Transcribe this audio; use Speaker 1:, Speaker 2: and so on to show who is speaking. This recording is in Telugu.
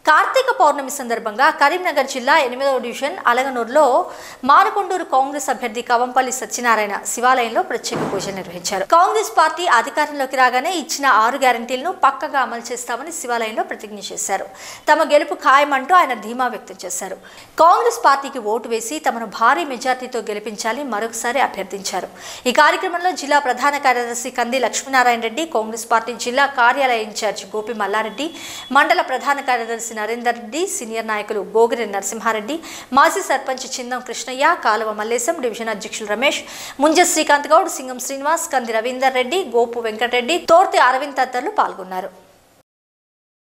Speaker 1: కార్తీక పౌర్ణమి సందర్భంగా కరీంనగర్ జిల్లా ఎనిమిదవ డివిజన్ అలగనూరులో మానకొండూరు కాంగ్రెస్ అభ్యర్థి కవంపల్లి సత్యనారాయణ శివాలయంలో ప్రత్యేక పూజలు నిర్వహించారు కాంగ్రెస్ పార్టీ అధికారంలోకి రాగానే ఇచ్చిన ఆరు గ్యారంటీలను పక్కగా అమలు చేస్తామని శివాలయంలో ప్రతిజ్ఞ చేశారు తమ గెలుపు ఖాయమంటూ ఆయన ధీమా వ్యక్తం చేశారు కాంగ్రెస్ పార్టీకి ఓటు వేసి తమను భారీ మెజార్టీతో గెలిపించాలి మరొకసారి అభ్యర్థించారు ఈ కార్యక్రమంలో జిల్లా ప్రధాన కార్యదర్శి కంది లక్ష్మీనారాయణ రెడ్డి కాంగ్రెస్ పార్టీ జిల్లా కార్యాలయ ఇన్ఛార్జ్ గోపి మల్లారెడ్డి మండల ప్రధాన కార్యదర్శి నరేందర్ రెడ్డి సీనియర్ నాయకులు గోగిరి నరసింహారెడ్డి మాజీ సర్పంచ్ చిందం కృష్ణయ్య కాలువ మల్లేశం డివిజన్ అధ్యక్షులు రమేష్ ముంజ శ్రీకాంత్ గౌడ్ సింగం శ్రీనివాస్ కంది రవీందర్ రెడ్డి గోపు వెంకటరెడ్డి తోర్తి అరవింద్ తదితరులు పాల్గొన్నారు